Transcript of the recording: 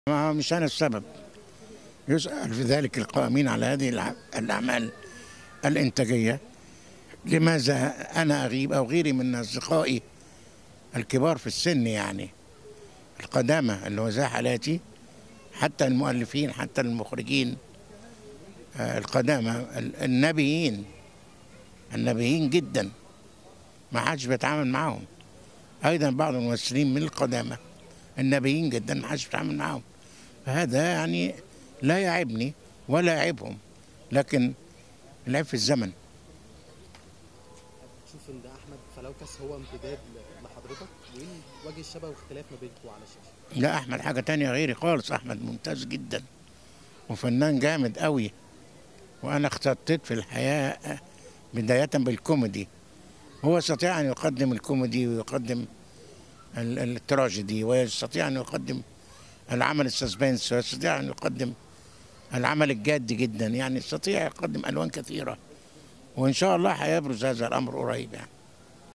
ما هو مش أنا السبب يسأل في ذلك القائمين على هذه الع- الأعمال الإنتاجية لماذا أنا أغيب أو غيري من أصدقائي الكبار في السن يعني القدامى اللي هو زي حالاتي حتى المؤلفين حتى المخرجين آه، القدامى ال- النبيين النبيين جدا ما حدش بيتعامل معاهم ايضا بعض الممثلين من القدامى النبيين جدا ما حدش بيتعامل معاهم فهذا يعني لا يعيبني ولا يعيبهم لكن العيب في الزمن تشوف ان ده احمد فلوكس هو امتداد ل- لحضرتك وايه وجه الشبه واختلاف ما بينكم على الشاشه لا احمد حاجه تانية غيري خالص احمد ممتاز جدا وفنان جامد قوي وانا اختطيت في الحياه بدايه بالكوميدي هو يستطيع ان يقدم الكوميدي ويقدم ال- التراجيدي ويستطيع ان يقدم العمل السسبنس ويستطيع ان يقدم العمل الجاد جدا يعني يستطيع يقدم الوان كثيره وان شاء الله هيبرز هذا الامر قريب يعني